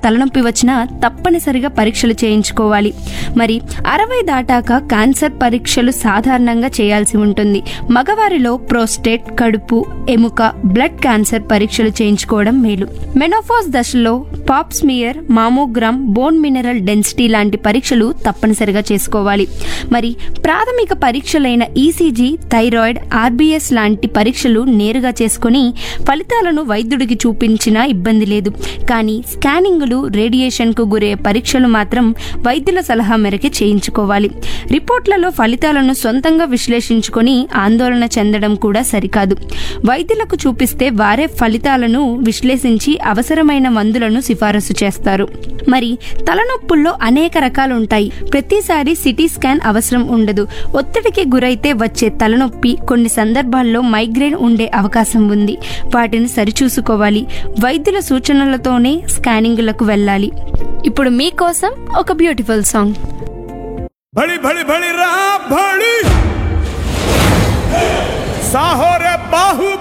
తలనొప్పి వచ్చినా తప్పనిసరిగా పరీక్షలు చేయించుకోవాలి మరి అరవై దాటాక క్యాన్సర్ పరీక్షలు సాధారణంగా చేయాల్సి ఉంటుంది మగవారిలో ప్రోస్టేట్ కడుపు ఎముక బ్లడ్ క్యాన్సర్ పరీక్షలు చేయించుకోవడం మేలు మెనోఫాస్ దశలో pap smear mammogram bone mineral density లాంటి పరీక్షలు తప్పనిసరిగా చేసుకోవాలి మరి ప్రాథమిక పరీక్షలైన ఈసీజీ థైరాయిడ్ ఆర్బీఎస్ లాంటి పరీక్షలు నేరుగా చేసుకుని ఫలితాలను వైద్యుడికి చూపించినా ఇబ్బంది లేదు కానీ స్కానింగులు రేడియేషన్కు గురయ్యే పరీక్షలు మాత్రం వైద్యుల సలహా మేరకే చేయించుకోవాలి రిపోర్ట్లలో ఫలితాలను సొంతంగా విశ్లేషించుకొని ఆందోళన చెందడం కూడా సరికాదు వైద్యులకు చూపిస్తే వారే ఫలితాలను విశ్లేషించి అవసరమైన మందులను సిఫారసు చేస్తారు మరి తలనొప్పుల్లో అనేక రకాలు ఉంటాయి ప్రతిసారి సిటీ స్కాన్ అవసరం ఉండదు ఒత్తిడికి గురైతే వచ్చే తలనొప్పి కొన్ని సందర్భాల్లో మైగ్రేన్ ఉండే అవకాశం ఉంది వాటిని సరిచూసుకోవాలి వైద్యుల సూచనలతోనే స్కానింగ్లకు వెళ్ళాలి ఇప్పుడు మీకోసం ఒక బ్యూటిఫుల్ సాంగ్ भड़ी भड़ी भड़ी रहा भड़ी साहो रे बाहु